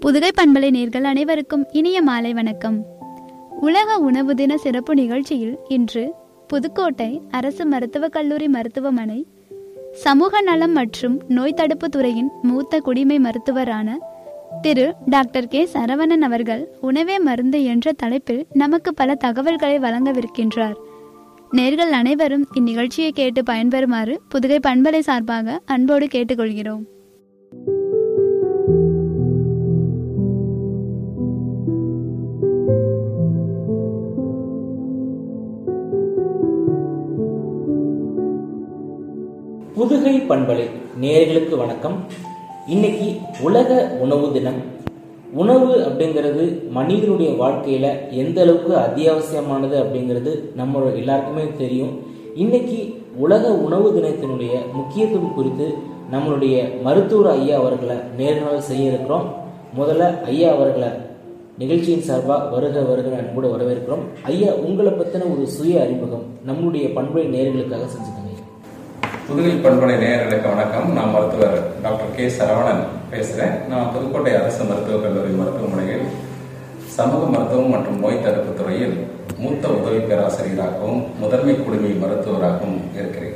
புதுகை பண்பலை நேர்கள் அனைவருக்கும் இனிய மாலை வணக்கம் உலக உணவு தின சிறப்பு நிகழ்ச்சியில் இன்று புதுக்கோட்டை அரசு மருத்துவக் கல்லூரி மருத்துவமனை சமூக நலம் மற்றும் நோய் தடுப்பு துறையின் மூத்த குடிமை மருத்துவரான திரு டாக்டர் கே சரவணன் அவர்கள் உணவே மருந்து என்ற தலைப்பில் நமக்கு பல தகவல்களை வழங்கவிருக்கின்றார் நேர்கள் அனைவரும் இந்நிகழ்ச்சியை கேட்டு பயன்பெறுமாறு புதுகை பண்பலை சார்பாக அன்போடு கேட்டுக்கொள்கிறோம் புதுகை பண்பலை நேயர்களுக்கு வணக்கம் இன்னைக்கு உலக உணவு தினம் உணவு அப்படிங்கிறது மனிதனுடைய வாழ்க்கையில எந்த அளவுக்கு அத்தியாவசியமானது அப்படிங்கிறது நம்ம எல்லாருக்குமே தெரியும் இன்னைக்கு உலக உணவு தினத்தினுடைய முக்கியத்துவம் குறித்து நம்மளுடைய மருத்துவர் ஐயா அவர்களை நேர்காணல் செய்ய இருக்கிறோம் முதல்ல ஐயா அவர்களை நிகழ்ச்சியின் சார்பாக வருக வருக அன்போடு வரவேற்கிறோம் ஐயா உங்களை பற்றின ஒரு சுய அறிமுகம் நம்மளுடைய பண்புரை நேர்களுக்காக செஞ்சுக்கோங்க ஐயா. புதுகை பண்பலை நேயர்களுக்கு வணக்கம் நான் மருத்துவர் டாக்டர் கே சரவணன் பேசுறேன் நான் புதுக்கோட்டை அரசு மருத்துவக் கல்லூரி மருத்துவமனையில் சமூக மருத்துவம் மற்றும் நோய் தடுப்பு துறையில் மூத்த உதவி பேராசிரியராகவும் முதன்மை குடிமை மருத்துவராகவும் இருக்கிறேன்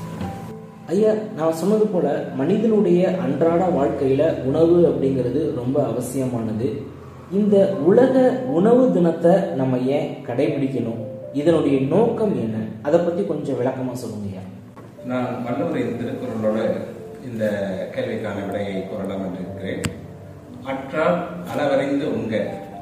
ஐயா நான் சொன்னது போல மனிதனுடைய அன்றாட வாழ்க்கையில உணவு அப்படிங்கிறது ரொம்ப அவசியமானது இந்த உலக உணவு தினத்தை நம்ம ஏன் கடைபிடிக்கணும் இதனுடைய நோக்கம் என்ன அதை பத்தி கொஞ்சம் விளக்கமா சொல்லுங்க ஐயா நான் வள்ளுவரின் திருக்குறளோட இந்த கேள்விக்கான விடையை கூறலாம் என்று இருக்கிறேன் அற்றால் அளவறிந்து உண்க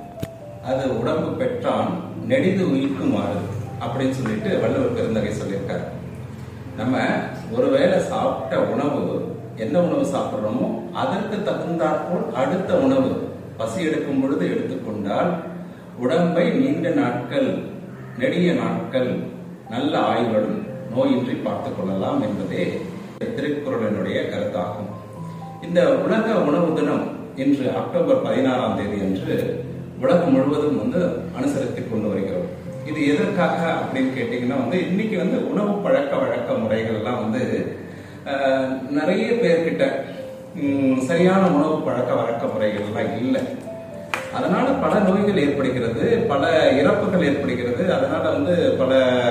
அது உடம்பு பெற்றான் நெடிது உயிர்க்குமாறு அப்படின்னு சொல்லிட்டு வள்ளுவர் பெருந்தகை சொல்லியிருக்காரு நம்ம ஒருவேளை சாப்பிட்ட உணவு என்ன உணவு சாப்பிட்றோமோ அதற்கு தகுந்தாற்போல் அடுத்த உணவு பசி எடுக்கும் பொழுது எடுத்துக்கொண்டால் உடம்பை நீண்ட நாட்கள் நெடிய நாட்கள் நல்ல ஆய்வுடன் நோயின்றி பார்த்துக் கொள்ளலாம் என்பதே திருக்குறளினுடைய கருத்தாகும் இந்த உலக உணவு தினம் இன்று அக்டோபர் பதினாறாம் தேதி அன்று உலகம் முழுவதும் வந்து அனுசரித்துக் கொண்டு வருகிறோம் இது எதற்காக அப்படின்னு கேட்டீங்கன்னா வந்து இன்னைக்கு வந்து உணவு பழக்க வழக்க முறைகள்லாம் வந்து அஹ், நிறைய பேர்கிட்ட ம், சரியான உணவு பழக்க வழக்க முறைகள்லாம் இல்லை அதனால பல நோய்கள் ஏற்படுகிறது பல இறப்புகள் ஏற்படுகிறது அதனால வந்து பல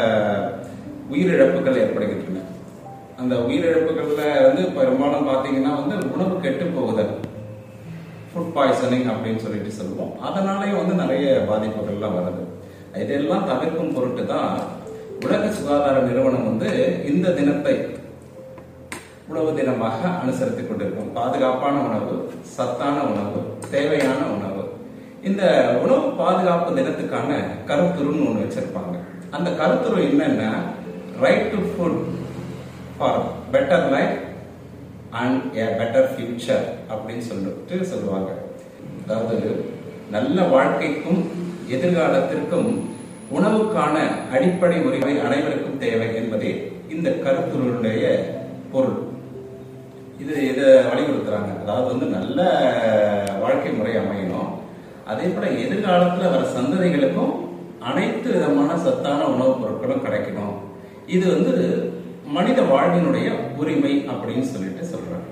உயிரிழப்புகள் ஏற்படுகின்றன அந்த உயிரிழப்புகள்ல வந்து பெரும்பாலும் பாத்தீங்கன்னா வந்து உணவு கெட்டு போகுதல் ஃபுட் பாய்சனிங் அப்படின்னு சொல்லிட்டு சொல்லுவோம் அதனாலேயும் வந்து நிறைய பாதிப்புகள்லாம் வருது இதெல்லாம் தவிர்க்கும் பொருட்டு தான் உலக சுகாதார நிறுவனம் வந்து இந்த தினத்தை உணவு தினமாக அனுசரித்துக் கொண்டிருக்கும் பாதுகாப்பான உணவு சத்தான உணவு தேவையான உணவு இந்த உணவு பாதுகாப்பு தினத்துக்கான கருத்துருன்னு ஒன்று வச்சிருப்பாங்க அந்த கருத்துரு என்னன்னா right to food for better life and a better future அப்படின்னு சொல்லிட்டு சொல்லுவாங்க அதாவது நல்ல வாழ்க்கைக்கும் எதிர்காலத்திற்கும் உணவுக்கான அடிப்படை உரிமை அனைவருக்கும் தேவை என்பதே இந்த கருத்துருடைய பொருள் இது இதை வலியுறுத்துறாங்க அதாவது வந்து நல்ல வாழ்க்கை முறை அமையணும் அதே போல எதிர்காலத்துல வர சந்ததிகளுக்கும் அனைத்து விதமான சத்தான உணவுப் பொருட்களும் கிடைக்கணும் இது வந்து மனித வாழ்வினுடைய உரிமை அப்படின்னு சொல்லிட்டு சொல்றாங்க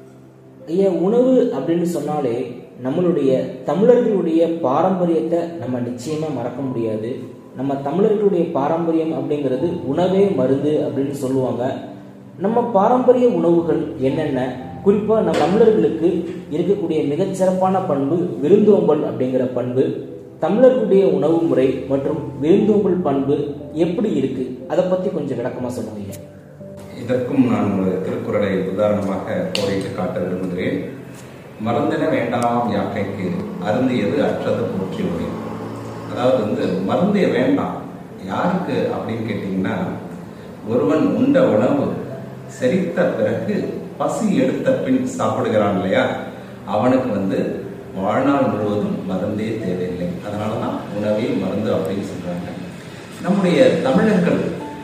ஐயா உணவு அப்படின்னு சொன்னாலே நம்மளுடைய தமிழர்களுடைய பாரம்பரியத்தை நம்ம நிச்சயமா மறக்க முடியாது நம்ம தமிழர்களுடைய பாரம்பரியம் அப்படிங்கிறது உணவே மருந்து அப்படின்னு சொல்லுவாங்க நம்ம பாரம்பரிய உணவுகள் என்னென்ன குறிப்பா நம்ம தமிழர்களுக்கு இருக்கக்கூடிய மிகச்சிறப்பான பண்பு விருந்தோம்பல் அப்படிங்கிற பண்பு தமிழர்களுடைய உணவு முறை மற்றும் விருந்தோம்பல் பண்பு எப்படி இருக்கு அதை பத்தி கொஞ்சம் விளக்கமா சொல்லுங்க ஐயா இதற்கும் நான் ஒரு திருக்குறளை உதாரணமாக கோரிட்டு காட்ட விரும்புகிறேன் மருந்தின வேண்டாம் யாக்கைக்கு அருந்தியது அற்றது போற்றி ஒளி அதாவது வந்து மருந்தே வேண்டாம் யாருக்கு அப்படின்னு கேட்டிங்கன்னா ஒருவன் உண்ட உணவு செரித்த பிறகு பசி எடுத்த பின் சாப்பிடுகிறான் இல்லையா அவனுக்கு வந்து வாழ்நாள் முழுவதும் மருந்தே தேவையில்லை அதனால தான் உணவே மருந்து அப்படின்னு சொல்றாங்க நம்முடைய தமிழர்கள்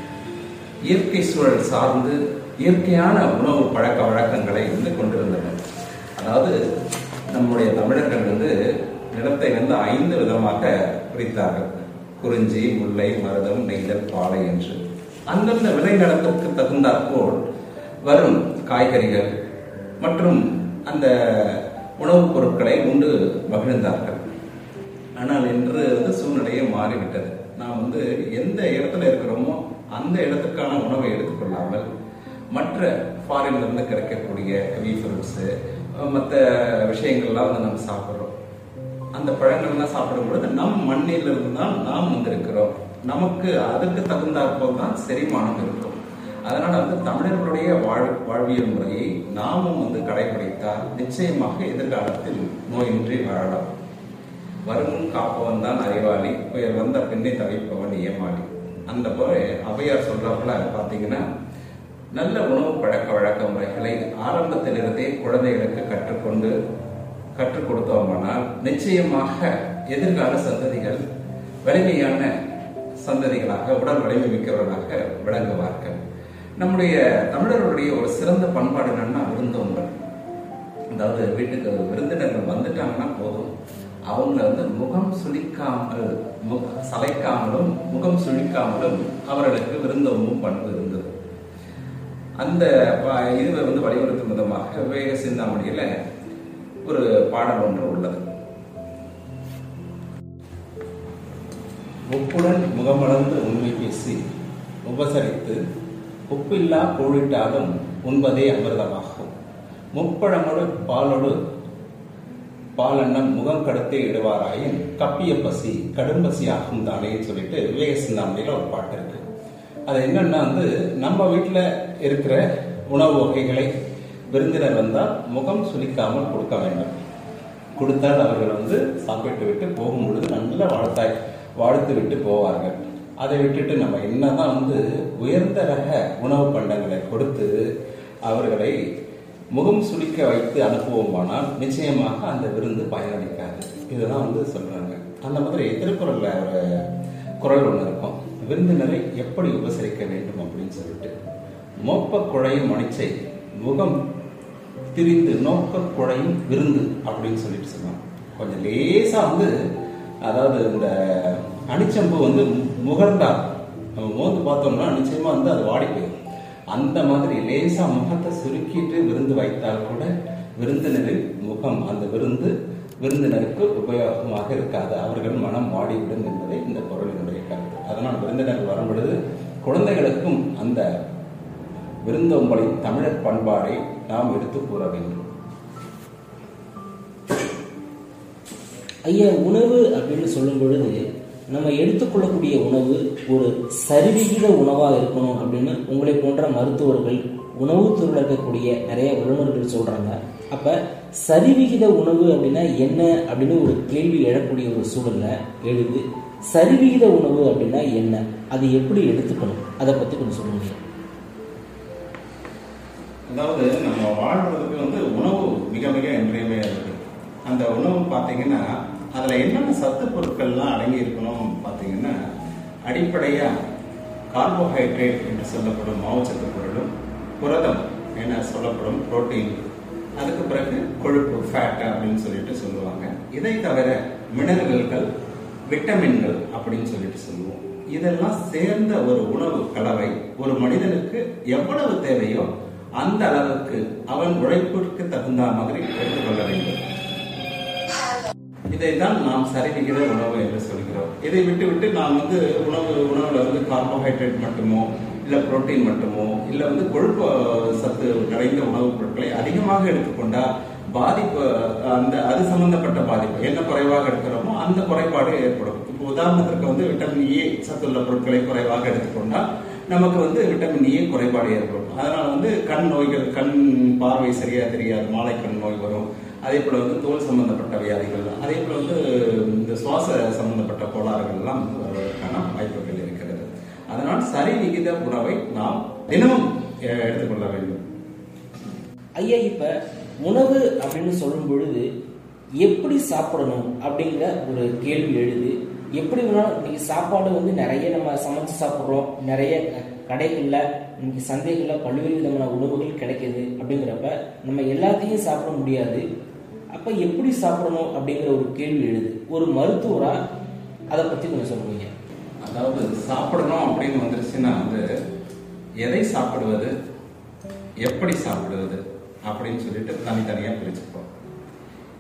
இயற்கை சூழல் சார்ந்து இயற்கையான உணவு பழக்க வழக்கங்களை வந்து கொண்டிருந்தனர் அதாவது நம்முடைய தமிழர்கள் வந்து நிலத்தை வந்து ஐந்து விதமாக பிரித்தார்கள் குறிஞ்சி முல்லை மருதம் நெய்தல் பாலை என்று அந்தந்த விளைநிலத்திற்கு தகுந்தாற்போல் வரும் காய்கறிகள் மற்றும் அந்த உணவுப் பொருட்களை உண்டு மகிழ்ந்தார்கள் ஆனால் இன்று வந்து சூழ்நிலையே மாறிவிட்டது நாம் வந்து எந்த இடத்துல இருக்கிறோமோ அந்த இடத்துக்கான உணவை எடுத்துக்கொள்ளாமல் மற்ற ஃபாரின்ல இருந்து கிடைக்கக்கூடிய கிவி ஃப்ரூட்ஸு மற்ற விஷயங்கள்லாம் வந்து நம்ம சாப்பிட்றோம் அந்த பழங்கள்லாம் சாப்பிடும் பொழுது நம் மண்ணில் இருந்து தான் நாம் வந்திருக்கிறோம் நமக்கு அதற்கு தகுந்தாற்போல் தான் செரிமானம் இருக்கும் அதனால வந்து தமிழர்களுடைய வாழ் வாழ்வியல் முறையை நாமும் வந்து கடைபிடித்தால் நிச்சயமாக எதிர்காலத்தில் நோயின்றி வாழலாம் வருமுன் காப்பவன் தான் அறிவாளி புயல் வந்த பின்னே தவிப்பவன் ஏமாளி அந்த போல அவையார் சொல்றாப்புல பாத்தீங்கன்னா நல்ல உணவு பழக்க வழக்க முறைகளை ஆரம்பத்திலிருந்தே குழந்தைகளுக்கு கற்றுக்கொண்டு கற்றுக் கொடுத்தோமானால் நிச்சயமாக எதிர்கால சந்ததிகள் வலிமையான சந்ததிகளாக உடல் வலிமை மிக்கவர்களாக விளங்குவார்கள் நம்முடைய தமிழர்களுடைய ஒரு சிறந்த பண்பாடு என்னன்னா விருந்தோம்பல் அதாவது வீட்டுக்கு விருந்தினர்கள் வந்துட்டாங்கன்னா போதும் அவங்கள வந்து முகம் சுளிக்காமல் முக சளைக்காமலும் முகம் சுழிக்காமலும் அவர்களுக்கு விருந்தோம்பும் பண்பு இருந்தது அந்த ப- இதுவை வந்து வலியுறுத்தும் விதமாக விவேக சிந்தாமணியில ஒரு பாடல் ஒன்று உள்ளது ஒப்புடன் முகமலர்ந்து உண்மை பேசி உபசரித்து உப்பில்லா கோழிட்டாலும் உண்பதே அமிர்தமாகும் முப்பழமோடு பாலோடு பாலண்ணன் முகம் கடத்தி இடுவாராயின் கப்பிய பசி கடும் பசி ஆகும் தானே சொல்லிட்டு விவேக சிந்தாமணியில ஒரு பாட்டு இருக்கு அது என்னன்னா வந்து நம்ம வீட்டுல இருக்கிற உணவு வகைகளை விருந்தினர் வந்தால் முகம் சுளிக்காமல் கொடுக்க வேண்டும் கொடுத்தால் அவர்கள் வந்து சாப்பிட்டு விட்டு போகும் பொழுது நல்ல வாழ்த்தாய் வாழ்த்து விட்டு போவார்கள் அதை விட்டுட்டு நம்ம என்னதான் வந்து உயர்ந்த ரக உணவு பண்டங்களை கொடுத்து அவர்களை முகம் சுளிக்க வைத்து அனுப்புவோமானால் நிச்சயமாக அந்த விருந்து பயனளிக்காது இதுதான் வந்து சொல்றாங்க அந்த மாதிரி திருக்குறள்ல ஒரு குறள் ஒன்று இருக்கும் விருந்தினரை எப்படி உபசரிக்க வேண்டும் அப்படின்னு சொல்லிட்டு மோப்ப குழையும் மணிச்சை முகம் திரிந்து நோக்க குழையும் விருந்து அப்படின்னு சொல்லிட்டு சொன்னாங்க கொஞ்சம் லேசா வந்து அதாவது இந்த அணிச்சம்பு வந்து முகர்ந்தா நம்ம மோந்து பார்த்தோம்னா நிச்சயமா வந்து அது வாடி போயிடும் அந்த மாதிரி லேசா முகத்தை சுருக்கிட்டு விருந்து வைத்தால் கூட விருந்தினரின் முகம் அந்த விருந்து விருந்தினருக்கு உபயோகமாக இருக்காது அவர்கள் மனம் வாடிவிடும் என்பதை இந்த பொருளினுடைய கருத்து அதனால் விருந்தினர் வரும் பொழுது குழந்தைகளுக்கும் அந்த விருந்தோம்பலின் தமிழர் பண்பாடை நாம் எடுத்து கூற வேண்டும் ஐயா உணவு அப்படின்னு சொல்லும் பொழுது நம்ம எடுத்துக்கொள்ளக்கூடிய உணவு ஒரு சரிவிகித உணவாக இருக்கணும் அப்படின்னு உங்களை போன்ற மருத்துவர்கள் உணவுத்துறையில் இருக்கக்கூடிய நிறைய வல்லுநர்கள் சொல்றாங்க அப்ப சரிவிகித உணவு அப்படின்னா என்ன அப்படின்னு ஒரு கேள்வி எழக்கூடிய ஒரு சூழல்ல எழுது சரிவிகித உணவு அப்படின்னா என்ன அது எப்படி எடுத்துக்கணும் அதை பத்தி கொஞ்சம் சொல்லுங்க அதாவது நம்ம வாழ்றதுக்கு வந்து உணவு மிக மிக இன்றியமையாதது அந்த உணவு பார்த்தீங்கன்னா அதில் என்னென்ன சத்து பொருட்கள்லாம் அடங்கி இருக்கணும் பார்த்தீங்கன்னா அடிப்படையாக கார்போஹைட்ரேட் என்று சொல்லப்படும் மாவுச்சத்து பொருளும் புரதம் என சொல்லப்படும் புரோட்டீன் அதுக்கு பிறகு கொழுப்பு ஃபேட் அப்படின்னு சொல்லிட்டு சொல்லுவாங்க இதை தவிர மினரல்கள் விட்டமின்கள் அப்படின்னு சொல்லிட்டு சொல்லுவோம் இதெல்லாம் சேர்ந்த ஒரு உணவு கலவை ஒரு மனிதனுக்கு எவ்வளவு தேவையோ அந்த அளவுக்கு அவன் உழைப்பிற்கு தகுந்த மாதிரி எடுத்துக்கொள்ள வேண்டும் இதைத்தான் நாம் சரிவிகித உணவு என்று சொல்கிறோம் இதை விட்டு விட்டு நாம் வந்து உணவு உணவுல வந்து கார்போஹைட்ரேட் மட்டுமோ இல்ல புரோட்டீன் மட்டுமோ இல்ல வந்து கொழுப்பு அஹ், சத்து நிறைந்த உணவுப் பொருட்களை அதிகமாக எடுத்துக்கொண்டா பாதிப்பு அஹ், அந்த அது சம்பந்தப்பட்ட பாதிப்பு என்ன குறைவாக எடுக்கிறோமோ அந்த குறைபாடு ஏற்படும் இப்போ உதாரணத்திற்கு வந்து விட்டமின் ஏ சத்துள்ள பொருட்களை குறைவாக எடுத்துக்கொண்டா நமக்கு வந்து விட்டமின் ஏ குறைபாடு ஏற்படும் அதனால வந்து கண் நோய்கள் கண் பார்வை சரியா தெரியாது மாலை கண் நோய் வரும் அதே போல வந்து தோல் சம்பந்தப்பட்ட வியாதிகள் அதே போல வந்து இந்த சுவாச சம்பந்தப்பட்ட கோளாறுகள் எல்லாம் வந்து வருவதற்கான வாய்ப்புகள் இருக்கிறது அதனால் சரி விகித உணவை நாம் தினமும் அஹ், எடுத்துக்கொள்ள வேண்டும் ஐயா இப்ப உணவு அப்படின்னு சொல்லும் பொழுது எப்படி சாப்பிடணும் அப்படிங்கிற ஒரு கேள்வி எழுது எப்படி வேணாலும் இன்னைக்கு சாப்பாடு வந்து நிறைய நம்ம சமைச்சு சாப்பிட்றோம் நிறைய க- கடைகள்ல இன்னைக்கு சந்தைகள்ல பல்வேறு விதமான உணவுகள் கிடைக்குது அப்படிங்கிறப்ப நம்ம எல்லாத்தையும் சாப்பிட முடியாது அப்ப எப்படி சாப்பிடணும் அப்படிங்கிற ஒரு கேள்வி எழுது ஒரு மருத்துவரா அதை பத்தி கொஞ்சம் சொல்லுவீங்க அதாவது சாப்பிடணும் அப்படின்னு வந்துருச்சுன்னா வந்து எதை சாப்பிடுவது எப்படி சாப்பிடுவது அப்படின்னு சொல்லிட்டு தனித்தனியா பிரிச்சுப்போம்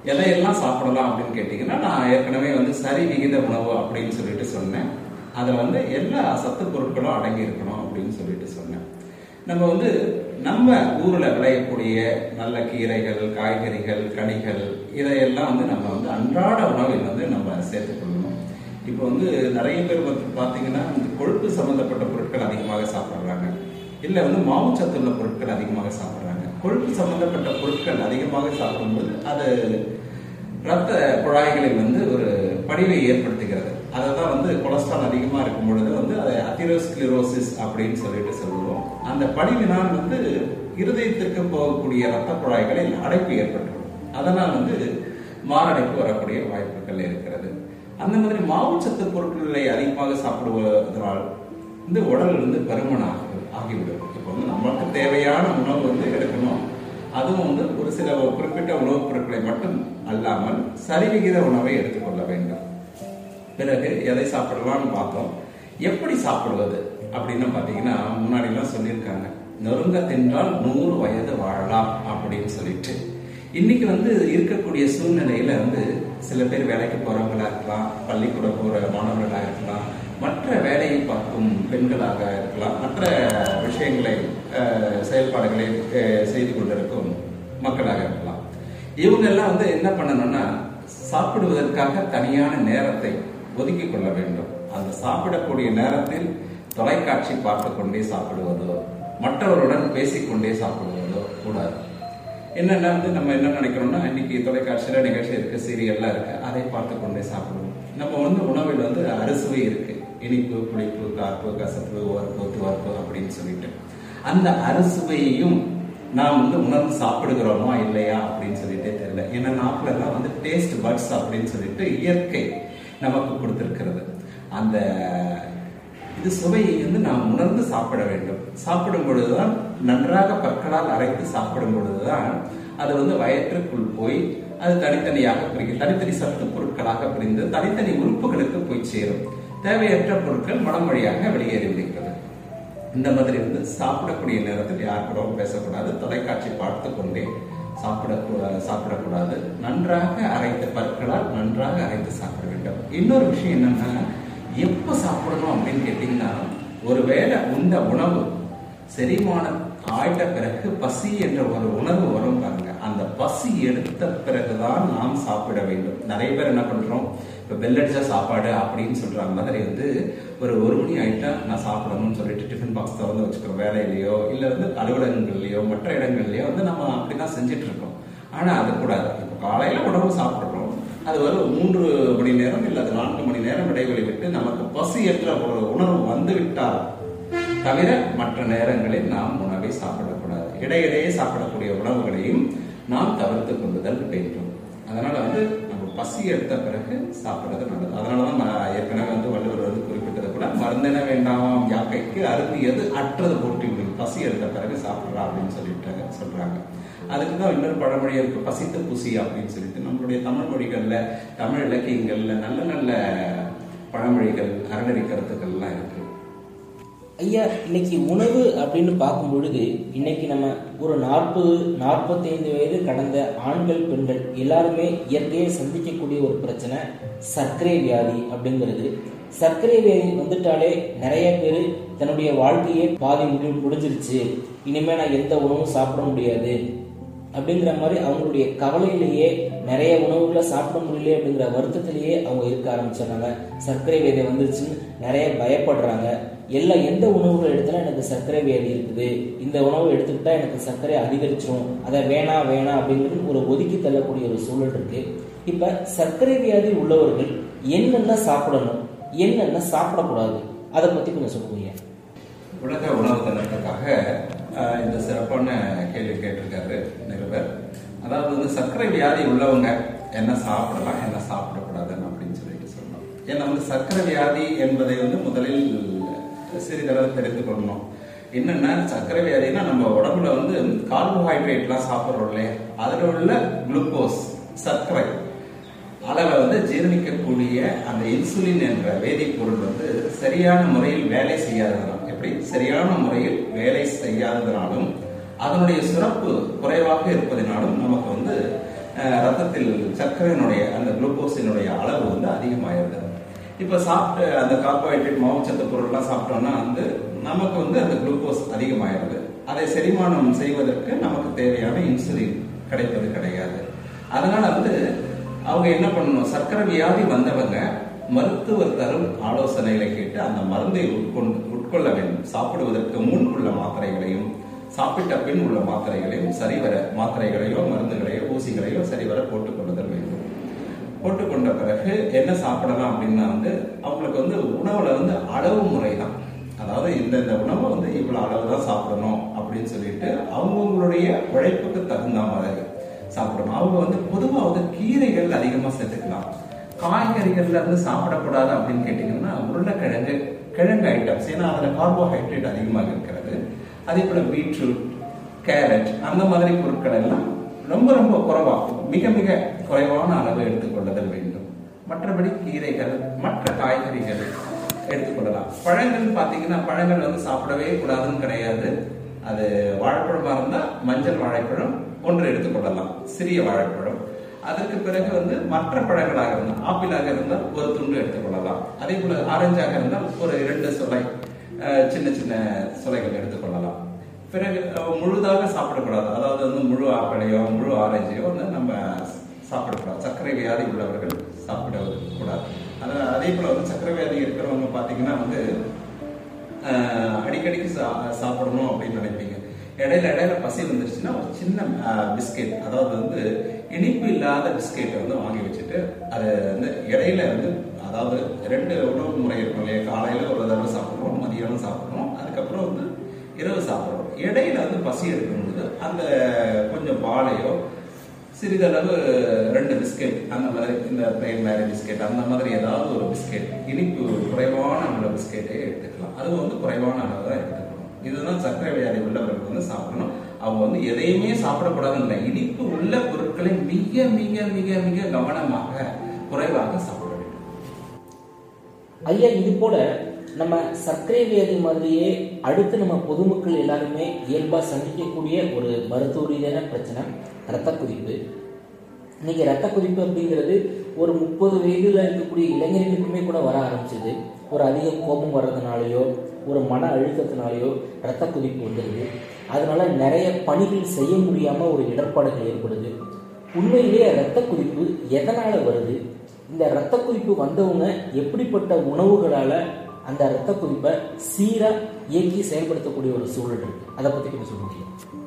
எதையெல்லாம் சாப்பிடலாம் அப்படின்னு கேட்டிங்கன்னா நான் ஏற்கனவே வந்து சரி விகித உணவு அப்படின்னு சொல்லிட்டு சொன்னேன் அதில் வந்து எல்லா சத்து பொருட்களும் அடங்கி இருக்கணும் அப்படின்னு சொல்லிட்டு சொன்னேன் நம்ம வந்து நம்ம ஊர்ல விளையக்கூடிய நல்ல கீரைகள் காய்கறிகள் கனிகள் இதையெல்லாம் வந்து நம்ம வந்து அன்றாட உணவில் வந்து நம்ம சேர்த்துக்கொள்ளணும் இப்போ வந்து நிறைய பேர் வந்து பார்த்தீங்கன்னா இந்த கொழுப்பு சம்பந்தப்பட்ட பொருட்கள் அதிகமாக சாப்பிட்றாங்க இல்லை வந்து மாவுச்சத்துள்ள பொருட்கள் அதிகமாக சாப்பிட்றாங்க கொழுப்பு சம்பந்தப்பட்ட பொருட்கள் அதிகமாக சாப்பிடும்போது அது ரத்த குழாய்களில் வந்து ஒரு படிவை ஏற்படுத்துகிறது அதை தான் வந்து கொலஸ்ட்ரால் அதிகமாக இருக்கும் பொழுது வந்து அதை அதிரோஸ்கிளிரோசிஸ் அப்படின்னு சொல்லிட்டு சொல்லுவோம் அந்த படிவினால் வந்து இருதயத்திற்கு போகக்கூடிய ரத்த குழாய்களில் அடைப்பு ஏற்பட்டுரும் அதனால் வந்து மாரடைப்பு வரக்கூடிய வாய்ப்புகள் இருக்கிறது அந்த மாதிரி மாவுச்சத்து பொருட்களை அதிகமாக சாப்பிடுவதனால் வந்து உடல் வந்து பருமன் ஆகி ஆகிவிடும் இப்போ வந்து நமக்கு தேவையான உணவு வந்து எடுக்கணும் அதுவும் வந்து ஒரு சில குறிப்பிட்ட உணவுப் பொருட்களை மட்டும் அல்லாமல் சரிவிகித உணவை எடுத்துக்கொள்ள வேண்டும் பிறகு எதை சாப்பிடலாம்னு பார்த்தோம் எப்படி சாப்பிடுவது அப்படின்னு பார்த்தீங்கன்னா முன்னாடிலாம் சொல்லியிருக்காங்க நொறுங்க தின்றால் நூறு வயது வாழலாம் அப்படின்னு சொல்லிட்டு இன்னைக்கு வந்து இருக்கக்கூடிய சூழ்நிலையில வந்து சில பேர் வேலைக்கு போறவங்களா இருக்கலாம் பள்ளிக்கூடம் போற மாணவர்களா இருக்கலாம் மற்ற வேலையை பார்க்கும் பெண்களாக இருக்கலாம் மற்ற விஷயங்களை அஹ், செயல்பாடுகளை அஹ், செய்து கொண்டிருக்கும் மக்களாக இருக்கலாம் இவங்க எல்லாம் வந்து என்ன பண்ணணும்னா சாப்பிடுவதற்காக தனியான நேரத்தை ஒதுக்கி கொள்ள வேண்டும் அந்த சாப்பிடக்கூடிய நேரத்தில் தொலைக்காட்சி பார்த்து கொண்டே சாப்பிடுவதோ மற்றவருடன் பேசிக்கொண்டே சாப்பிடுவதோ கூடாது என்னன்னா வந்து நம்ம என்ன நினைக்கிறோம்னா இன்னைக்கு தொலைக்காட்சியில நிகழ்ச்சி இருக்கு சீரியல்லாம் இருக்கு அதை பார்த்து கொண்டே சாப்பிடுவோம் நம்ம வந்து உணவில் வந்து அறுசுவை இருக்கு இனிப்பு புளிப்பு கார்ப்பு கசப்பு உவர்ப்பு துவர்ப்பு அப்படின்னு சொல்லிட்டு அந்த அறுசுவையையும் நாம் வந்து உணர்ந்து சாப்பிடுகிறோமா இல்லையா அப்படின்னு சொல்லிட்டே தெரியல ஏன்னா நாக்குல எல்லாம் வந்து டேஸ்ட் பட்ஸ் அப்படின்னு சொல்லிட்டு இயற்கை நமக்கு கொடுத்திருக்கிறது அந்த இது சுவையை வந்து நாம் உணர்ந்து சாப்பிட வேண்டும் சாப்பிடும் பொழுதுதான் நன்றாக பற்களால் அரைத்து சாப்பிடும் பொழுதுதான் அது வந்து வயிற்றுக்குள் போய் அது தனித்தனியாக பிரிக்கும் தனித்தனி சத்து பொருட்களாக பிரிந்து தனித்தனி உறுப்புகளுக்கு போய் சேரும் தேவையற்ற பொருட்கள் மனம் வழியாக வெளியேறி விடுகிறது இந்த மாதிரி வந்து சாப்பிடக்கூடிய நேரத்தில் யார் கூடவும் பேசக்கூடாது தொலைக்காட்சி பார்த்து கொண்டே சாப்பிடக்கூடாது சாப்பிடக்கூடாது நன்றாக அரைத்த பற்களால் நன்றாக அரைத்து சாப்பிட வேண்டும் இன்னொரு விஷயம் என்னன்னா எப்ப சாப்பிடணும் அப்படின்னு கேட்டீங்கன்னா ஒருவேளை உண்ட உணவு செரிமானம் ஆயிட்ட பிறகு பசி என்ற ஒரு உணர்வு வரும் பாருங்க அந்த பசி எடுத்த பிறகுதான் நாம் சாப்பிட வேண்டும் நிறைய பேர் என்ன பண்றோம் இப்ப bell அடிச்சா சாப்பாடு அப்படின்னு சொல்ற மாதிரி வந்து ஒரு ஒரு மணி ஆயிட்டா நான் சாப்பிடணும்னு சொல்லிட்டு டிஃபன் பாக்ஸ் திறந்து வச்சுக்கிறோம் வேலையிலயோ இல்ல வந்து அலுவலகங்கள்லயோ மற்ற இடங்கள்லயோ வந்து நம்ம அப்படிதான் செஞ்சுட்டு இருக்கோம் ஆனா அது கூடாது இப்போ காலையில உணவு சாப்பிடுறோம் அது ஒரு மூன்று மணி நேரம் இல்ல அது நான்கு மணி நேரம் இடைவெளி விட்டு நமக்கு பசியற்ற ஒரு உணர்வு வந்து விட்டால் தவிர மற்ற நேரங்களில் நாம் உணவை சாப்பிடக்கூடாது இடையிடையே சாப்பிடக்கூடிய உணவுகளையும் நாம் தவிர்த்து கொள்ளுதல் வேண்டும் அதனால வந்து நம்ம பசி எடுத்த பிறகு சாப்பிடுறது நல்லது அதனாலதான் நான் ஏற்கனவே வந்து வள்ளுவர் வந்து குறிப்பிட்டது கூட மருந்தென வேண்டாம் யாக்கைக்கு அருந்தியது அற்றது போட்டி விடும் பசி எடுத்த பிறகு சாப்பிடுறா அப்படின்னு சொல்லிட்டு சொல்றாங்க அதுக்கு தான் இன்னொரு பழமொழி இருக்கு பசித்து புசி அப்படின்னு சொல்லிட்டு நம்மளுடைய தமிழ் மொழிகள்ல தமிழ் இலக்கியங்கள்ல நல்ல நல்ல பழமொழிகள் அறநெறி கருத்துக்கள்லாம் இருக்கு ஐயா இன்னைக்கு உணவு அப்படின்னு பார்க்கும் பொழுது இன்னைக்கு நம்ம ஒரு நாற்பது நாற்பத்தைந்து வயது கடந்த ஆண்கள் பெண்கள் எல்லாருமே இயற்கையை சந்திக்கக்கூடிய ஒரு பிரச்சனை சர்க்கரை வியாதி அப்படிங்கிறது சர்க்கரை வியாதி வந்துட்டாலே நிறைய பேர் தன்னுடைய வாழ்க்கையே பாதி முடி முடிஞ்சிருச்சு இனிமே நான் எந்த உணவும் சாப்பிட முடியாது அப்படிங்கிற மாதிரி அவங்களுடைய கவலையிலேயே நிறைய உணவுகளை சாப்பிட முடியல அப்படிங்கிற வருத்தத்திலேயே அவங்க இருக்க ஆரம்பிச்சிடுறாங்க சர்க்கரை வியாதி வந்துருச்சுன்னு நிறைய பயப்படுறாங்க எல்லா எந்த உணவுகள் எடுத்தாலும் எனக்கு சர்க்கரை வியாதி இருக்குது இந்த உணவு எடுத்துக்கிட்டா எனக்கு சர்க்கரை அதிகரிச்சிரும் அதை வேணாம் வேணாம் அப்படிங்கிறது ஒரு ஒதுக்கி தள்ளக்கூடிய ஒரு சூழல் இருக்கு இப்ப சர்க்கரை வியாதி உள்ளவர்கள் என்னென்ன சாப்பிடணும் என்னென்ன சாப்பிடக்கூடாது அதை பத்தி கொஞ்சம் சொல்லுங்க உலக உணவு தினத்துக்காக அஹ், இந்த சிறப்பான கேள்வி கேட்டிருக்காரு நிருபர் அதாவது வந்து சர்க்கரை வியாதி உள்ளவங்க என்ன சாப்பிடலாம் என்ன சாப்பிடக்கூடாதுன்னு அப்படின்னு சொல்லிட்டு சொல்லணும் ஏன்னா வந்து சர்க்கரை வியாதி என்பதை வந்து முதலில் சிறிதளவு தெரிந்து கொள்ளணும் என்னன்னா சர்க்கரை வியாதினா நம்ம உடம்புல வந்து கார்போஹைட்ரேட்லாம் சாப்பிட்றோம் இல்லையா அதில் உள்ள குளுக்கோஸ் சர்க்கரை அளவை வந்து ஜீரணிக்கக்கூடிய அந்த இன்சுலின் என்ற வேதிப்பொருள் வந்து சரியான முறையில் வேலை செய்யாததுனால எப்படி சரியான முறையில் வேலை செய்யாததுனாலும் அதனுடைய சுரப்பு குறைவாக இருப்பதனாலும் நமக்கு வந்து அஹ், ரத்தத்தில் சர்க்கரையினுடைய அந்த குளுக்கோஸினுடைய அளவு வந்து அதிகமாயிருது இப்போ சாப்பிட்டு அந்த கார்போஹைட்ரேட் மாவுச்சத்து பொருள்லாம் சாப்பிட்டோம்னா வந்து நமக்கு வந்து அந்த குளுக்கோஸ் அதிகமாயிருது அதை செரிமானம் செய்வதற்கு நமக்கு தேவையான இன்சுலின் கிடைப்பது கிடையாது அதனால வந்து அவங்க என்ன பண்ணணும் சர்க்கரை வியாதி வந்தவங்க மருத்துவர் தரும் ஆலோசனைகளை கேட்டு அந்த மருந்தை உட்கொண்டு உட்கொள்ள வேண்டும் சாப்பிடுவதற்கு முன் உள்ள மாத்திரைகளையும் சாப்பிட்ட பின் உள்ள மாத்திரைகளையும் சரிவர மாத்திரைகளையோ மருந்துகளையோ ஊசிகளையோ சரிவர போட்டுக் கொள்ளுதல் வேண்டும் போட்டுக்கொண்ட பிறகு என்ன சாப்பிடலாம் அப்படின்னா வந்து அவங்களுக்கு வந்து உணவுல வந்து அளவு முறை தான் அதாவது இந்த இந்த உணவை வந்து இவ்வளவு அளவு தான் சாப்பிடணும் அப்படின்னு சொல்லிட்டு அவங்கவுங்களுடைய உழைப்புக்கு தகுந்த மாதிரி சாப்பிடணும் அவங்க வந்து பொதுவாக வந்து கீரைகள் அதிகமா சேர்த்துக்கலாம் காய்கறிகள்ல இருந்து சாப்பிடக்கூடாது அப்படின்னு கேட்டீங்கன்னா உருளைக்கிழங்கு கிழங்கு ஐட்டம்ஸ் ஏன்னா அதுல கார்போஹைட்ரேட் அதிகமாக இருக்கிறது அதே போல பீட்ரூட் கேரட் அந்த மாதிரி பொருட்கள் எல்லாம் ரொம்ப ரொம்ப குறைவா மிக மிக குறைவான அளவு எடுத்துக்கொள்ளுதல் வேண்டும் மற்றபடி கீரைகள் மற்ற காய்கறிகள் எடுத்துக்கொள்ளலாம் பழங்கள் பாத்தீங்கன்னா பழங்கள் வந்து சாப்பிடவே கூடாதுன்னு கிடையாது அது வாழைப்பழமா இருந்தா மஞ்சள் வாழைப்பழம் ஒன்று எடுத்துக்கொள்ளலாம் சிறிய வாழைப்பழம் அதற்கு பிறகு வந்து மற்ற பழங்களாக இருந்தால் ஆப்பிளாக இருந்தால் ஒரு துண்டு எடுத்துக்கொள்ளலாம் அதே போல ஆரஞ்சாக இருந்தால் ஒரு இரண்டு சுளை அஹ், சின்ன சின்ன சுளைகள் எடுத்துக்கொள்ளலாம் பிறகு அஹ், முழுதாக சாப்பிடக்கூடாது அதாவது வந்து முழு ஆப்பிளையோ முழு ஆரஞ்சையோ வந்து நம்ம சாப்பிடக்கூடாது சர்க்கரை வியாதி உள்ளவர்கள் சாப்பிடுவது கூடாது அதான் அதே போல வந்து சர்க்கரை வியாதி இருக்கிறவங்க பார்த்தீங்கன்னா வந்து அஹ், அடிக்கடிக்கு சா- சாப்பிடணும் அப்படின்னு நினைப்பீங்க இடையில இடையில பசி வந்துருச்சுன்னா ஒரு சின்ன பிஸ்கெட் அதாவது வந்து இனிப்பு இல்லாத பிஸ்கெட்டை வந்து வாங்கி வச்சுட்டு அது வந்து இடையில வந்து அதாவது ரெண்டு உணவு முறை இருக்கும் இல்லையா காலையில ஒரு தடவை சாப்பிடுறோம் மதியானம் சாப்பிடுறோம் அதுக்கப்புறம் வந்து இரவு சாப்பிடுறோம் இடையில வந்து பசி எடுக்கும்போது அந்த கொஞ்சம் பாலையோ சிறிதளவு ரெண்டு பிஸ்கெட் அந்த மாதிரி இந்த பிளெயின் மேரி பிஸ்கெட் அந்த மாதிரி ஏதாவது ஒரு பிஸ்கெட் இனிப்பு குறைவான உள்ள பிஸ்கெட்டே எடுத்துக்கலாம் அது வந்து குறைவான அளவு தான் எடுத்துக்கணும் இதுதான் சர்க்கரை வியாதி உள்ளவர்கள் வந்து சாப்பிடணும் அவங்க வந்து எதையுமே சாப்பிடக்கூடாதுன்னு இல்லை இனிப்பு உள்ள பொருட்களை மிக மிக மிக மிக கவனமாக குறைவாக சாப்பிட வேண்டும் ஐயா இது போல நம்ம சர்க்கரை வியாதி மாதிரியே அடுத்து நம்ம பொதுமக்கள் எல்லாருமே இயல்பா சந்திக்கக்கூடிய ஒரு மருத்துவ ரீதியான பிரச்சனை ரத்த கொதிப்பு இன்னைக்கு ரத்த கொதிப்பு அப்படிங்கிறது ஒரு முப்பது வயதுல இருக்கக்கூடிய இளைஞர்களுக்குமே கூட வர ஆரம்பிச்சது ஒரு அதிக கோபம் வர்றதுனாலயோ ஒரு மன அழுத்தத்தினாலேயோ ரத்த கொதிப்பு வந்துடுது அதனால நிறைய பணிகள் செய்ய முடியாம ஒரு இடர்பாடுகள் ஏற்படுது உண்மையிலேயே ரத்த கொதிப்பு எதனால வருது இந்த ரத்த கொதிப்பு வந்தவங்க எப்படிப்பட்ட உணவுகளால அந்த ரத்த கொதிப்பை சீரா இயக்கி செயல்படுத்தக்கூடிய ஒரு சூழல் இருக்கு அதை பத்தி கொஞ்சம் சொல்ல முடியும்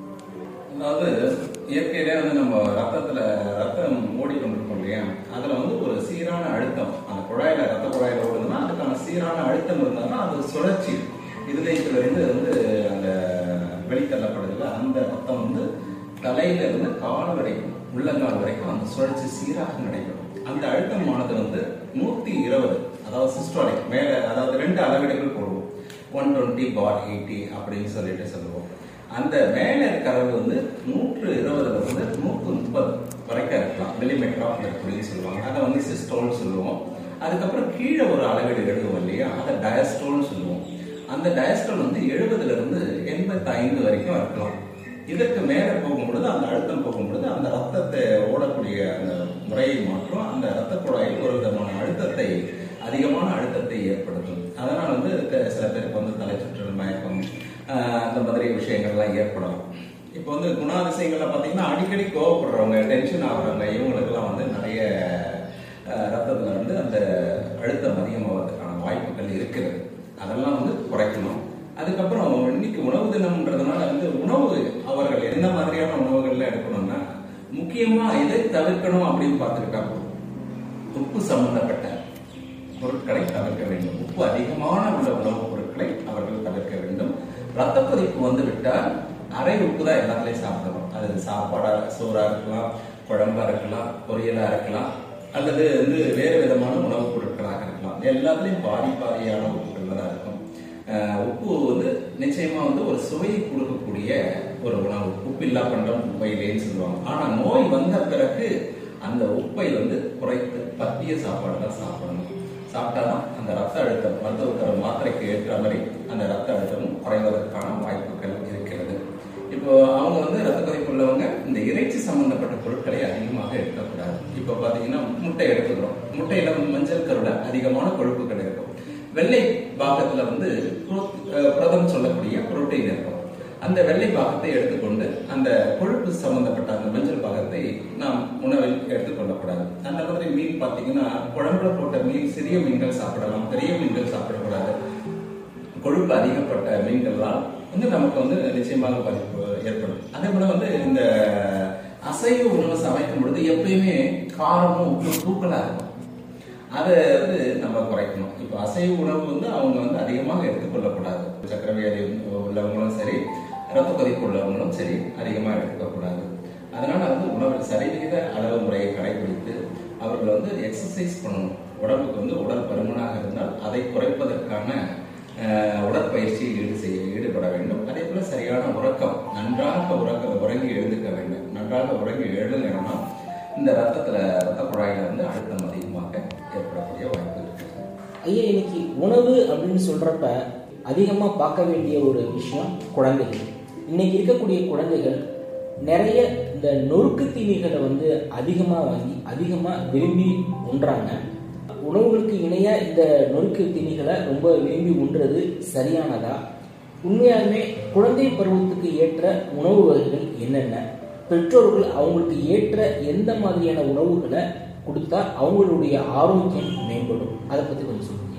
அதாவது இயற்கையிலே வந்து நம்ம ரத்தத்துல ரத்தம் ஓடிக்கொண்டிருக்கோம் இல்லையா அதுல வந்து ஒரு சீரான அழுத்தம் அந்த குழாயில ரத்த குழாயில ஓடுதுன்னா அதுக்கான சீரான அழுத்தம் இருந்தாலும் அது சுழற்சி இருதயத்துல இருந்து வந்து அந்த வெளித்தள்ளப்படுதுல அந்த ரத்தம் வந்து தலையில இருந்து கால் வரைக்கும் உள்ளங்கால் வரைக்கும் அந்த சுழற்சி சீராக நடைபெறும் அந்த அழுத்தமானது வந்து நூத்தி இருபது அதாவது சிஸ்டாலிக் மேல அதாவது ரெண்டு அளவீடுகள் போடுவோம் ஒன் டுவெண்ட்டி பார் எயிட்டி அப்படின்னு சொல்லிட்டு சொல்லுவோம் அந்த மேல இருக்கிற அளவு வந்து நூற்று இருபதுல இருந்து நூற்று முப்பது வரைக்கும் இருக்கலாம் மில்லிமீட்டர் ஆஃப் அப்படின்னு சொல்லுவாங்க அதை வந்து சிஸ்டோல் சொல்லுவோம் அதுக்கப்புறம் கீழே ஒரு அளவீடு எழுதுவோம் இல்லையா அதை டயஸ்டோல்னு சொல்லுவோம் அந்த டயஸ்டோல் வந்து எழுபதுல இருந்து எண்பத்தி ஐந்து வரைக்கும் இருக்கலாம் இதற்கு மேல போகும்பொழுது அந்த அழுத்தம் போகும்பொழுது அந்த ரத்தத்தை ஓடக்கூடிய அந்த முறையை மாற்றும் அந்த ரத்த குழாயில் ஒரு விதமான அழுத்தத்தை அதிகமான அழுத்தத்தை ஏற்படுத்தும் அதனால வந்து க- சில பேருக்கு வந்து தலை சுற்றல் மயக்கம் ஆஹ் அந்த மாதிரி விஷயங்கள்லாம் ஏற்படலாம் இப்போ வந்து குணாதிசயங்கள்ல பார்த்தீங்கன்னா அடிக்கடி கோவப்படுறவங்க டென்ஷன் ஆகுறவங்க இவங்களுக்கெல்லாம் வந்து நிறைய ஆஹ் ரத்தத்துல வந்து அந்த அழுத்தம் அதிகமாகிறதுக்கான வாய்ப்புகள் இருக்கிறது அதெல்லாம் வந்து குறைக்கணும் அதுக்கப்புறம் இன்னைக்கு உணவு தினம்ன்றதுனால வந்து உணவு அவர்கள் எந்த மாதிரியான உணவுகள்ல எடுக்கணும்னா முக்கியமா எதை தவிர்க்கணும் அப்படின்னு பார்த்துக்கிட்டாங்க உப்பு சம்பந்தப்பட்ட பொருட்களை தவிர்க்க வேண்டும் உப்பு அதிகமான உள்ள உணவுப் பொருட்களை அவர்கள் தவிர்க்க வேண்டும் ரத்த கொதிப்பு வந்து விட்டால் அரை உப்பு தான் எல்லாத்துலயும் சாப்பிடணும் அது சாப்பாடா சோறா இருக்கலாம் குழம்பா இருக்கலாம் பொரியலா இருக்கலாம் அல்லது வந்து வேறு விதமான உணவுப் பொருட்களாக இருக்கலாம் எல்லாத்துலயும் பாதி பாதியான உப்புகள் தான் இருக்கும் அஹ் உப்பு வந்து நிச்சயமா வந்து ஒரு சுவையை கொடுக்கக்கூடிய ஒரு உணவு உப்பில்லா பண்டம் உப்பையிலேன்னு சொல்லுவாங்க ஆனா நோய் வந்த பிறகு அந்த உப்பை வந்து குறைத்து பத்திய சாப்பாடு தான் சாப்பிடணும் சாப்பிட்டாதான் அந்த ரத்த அழுத்தம் மருத்துவ தர மாத்திரைக்கு ஏற்ற மாதிரி அந்த ரத்த அழுத்தமும் குறைவதற்கான வாய்ப்புகள் இருக்கிறது இப்போ அவங்க வந்து ரத்த கொதிப்பு உள்ளவங்க இந்த இறைச்சி சம்பந்தப்பட்ட பொருட்களை அதிகமாக முட்டை எடுத்துக்கிறோம் முட்டையில வந்து மஞ்சள் கருல அதிகமான கொழுப்புகள் இருக்கும் வெள்ளை பாகத்துல வந்து புரோ- அஹ் புரதம் சொல்லக்கூடிய புரோட்டீன் இருக்கும் அந்த வெள்ளை பாகத்தை எடுத்துக்கொண்டு அந்த கொழுப்பு சம்பந்தப்பட்ட அந்த மஞ்சள் பாகத்தை நாம் உணவில் எடுத்துக்கொள்ளக்கூடாது அந்த மாதிரி மீன் பார்த்தீங்கன்னா குழம்புல போட்ட மீன் சிறிய மீன்கள் சாப்பிடலாம் பெரிய மீன்கள் சாப்பிடக்கூடாது கொழுப்பு அதிகப்பட்ட மீன்கள்லாம் வந்து நமக்கு வந்து நிச்சயமாக பாதிப்பு ஏற்படும் அதே போல வந்து இந்த அசைவ உணவு சமைக்கும் பொழுது எப்பயுமே காரமும் உப்பு தூக்கலா இருக்கும் அதை வந்து நம்ம குறைக்கணும் இப்போ அசைவ உணவு வந்து அவங்க வந்து அதிகமாக எடுத்துக்கொள்ளக்கூடாது சக்கரை வியாதி உள்ளவங்களும் சரி ரத்த கொதிப்பு உள்ளவங்களும் சரி அதிகமாக எடுத்துக்கக்கூடாது அதனால வந்து உணவில் சரிவிகித அளவு முறையை கடைபிடித்து அவர்கள் வந்து எக்ஸசைஸ் பண்ணணும் உடம்புக்கு வந்து உடல் பருமனாக இருந்தால் அதை குறைப்பதற்கான அஹ், உடற்பயிற்சியில் ஈடு செய்ய ஈடுபட வேண்டும் அதே போல சரியான உறக்கம் நன்றாக உறக்க உறங்கி எழுந்துக்க வேண்டும் நன்றாக உறங்கி எழுந்தோம்னா இந்த ரத்தத்துல ரத்த குழாயில வந்து அழுத்தம் அதிகமாக ஏற்படக்கூடிய வாய்ப்பு இருக்கு ஐயா இன்னைக்கு உணவு அப்படின்னு சொல்றப்ப அதிகமா பார்க்க வேண்டிய ஒரு விஷயம் குழந்தைகள் இன்னைக்கு இருக்கக்கூடிய குழந்தைகள் நிறைய இந்த நொறுக்கு தீனிகளை வந்து அதிகமா வாங்கி அதிகமா விரும்பி உண்றாங்க உணவுகளுக்கு இணையா இந்த நொறுக்கு தீனிகளை ரொம்ப விரும்பி உண்றது சரியானதா உண்மையாலுமே குழந்தை பருவத்துக்கு ஏற்ற உணவு வகைகள் என்னென்ன பெற்றோர்கள் அவங்களுக்கு ஏற்ற எந்த மாதிரியான உணவுகளை கொடுத்தா அவங்களுடைய ஆரோக்கியம் மேம்படும் அதை பத்தி கொஞ்சம் சொல்லுங்க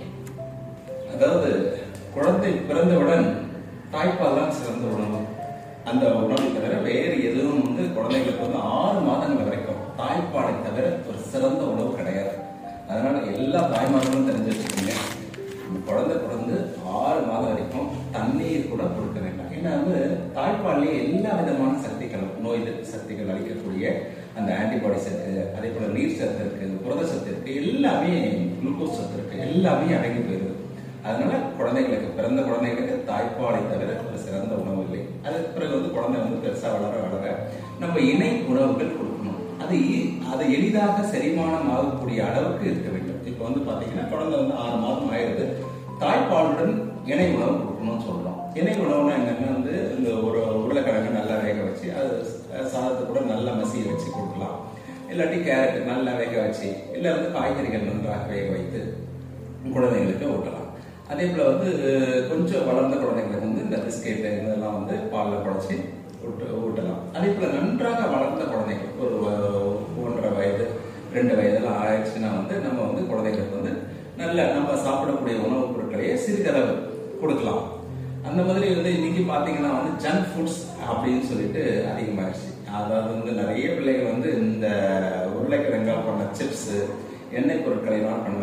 அதாவது குழந்தை பிறந்தவுடன் தாய்ப்பால் தான் சிறந்த உணவு அந்த உணவை தவிர வேறு எதுவும் வந்து குழந்தைகளுக்கு வந்து ஆறு மாதங்கள் வரைக்கும் தாய்ப்பாலை தவிர ஒரு சிறந்த உணவு கிடையாது அதனால எல்லா தாய்மார்களும் தெரிஞ்சு வச்சுக்கோங்க இந்த குழந்தை பிறந்து ஆறு மாதம் வரைக்கும் தண்ணீர் கூட கொடுக்க வேண்டாம் ஏன்னா வந்து தாய்ப்பால்லேயே எல்லா விதமான சக்திகளும் நோய் எதிர்ப்பு சக்திகள் அளிக்கக்கூடிய அந்த ஆன்டிபாடி சத்து அதே போல நீர் சத்து இருக்கு புரத சத்து இருக்கு எல்லாமே குளுக்கோஸ் சத்து இருக்கு எல்லாமே அடங்கி போயிருது அதனால குழந்தைகளுக்கு பிறந்த குழந்தைகளுக்கு தாய்ப்பாலை தவிர ஒரு சிறந்த உணவு இல்லை அதுக்கு பிறகு வந்து குழந்தை வந்து பெருசா வளர வளர நம்ம இணை உணவுகள் கொடுக்கணும் அது இ- அது எளிதாக செரிமானம் ஆகக்கூடிய அளவுக்கு இருக்க வேண்டும் இப்போ வந்து பாத்தீங்கன்னா குழந்தை வந்து ஆறு மாதம் ஆயிருது தாய்ப்பாலுடன் இணை உணவு கொடுக்கணும்னு சொல்றோம் இணை உணவுனா என்னன்னா வந்து இந்த ஒரு உருளைக்கிழங்கு நல்லா வேக வச்சு அது ச- சாதத்தை கூட நல்லா மசிய வச்சு கொடுக்கலாம் இல்லாட்டி கேரட் நல்லா வேக வச்சு இல்லை வந்து காய்கறிகள் நன்றாக வேக வைத்து குழந்தைங்களுக்கு ஊட்டலாம் அதே போல வந்து கொஞ்சம் வளர்ந்த குழந்தைங்களுக்கு வந்து இந்த பிஸ்கெட் இதெல்லாம் வந்து பாலில் குழச்சி ஊட்டு ஊட்டலாம் அதே போல நன்றாக வளர்ந்த குழந்தைகள் ஒரு வ- ஒன்றரை வயது ரெண்டு வயதெல்லாம் ஆயிடுச்சுன்னா வந்து நம்ம வந்து குழந்தைங்களுக்கு வந்து நல்ல நம்ம சாப்பிடக்கூடிய உணவுப் பொருட்களையே சிறிதளவு கொடுக்கலாம் அந்த மாதிரி வந்து இன்னைக்கு பாத்தீங்கன்னா வந்து ஜங்க் ஃபுட்ஸ் அப்படின்னு சொல்லிட்டு அதிகமாயிடுச்சு அதாவது வந்து நிறைய பிள்ளைகள் வந்து இந்த உருளைக்கிழங்கால் பண்ண சிப்ஸ் எண்ணெய் பொருட்களினால் பண்ண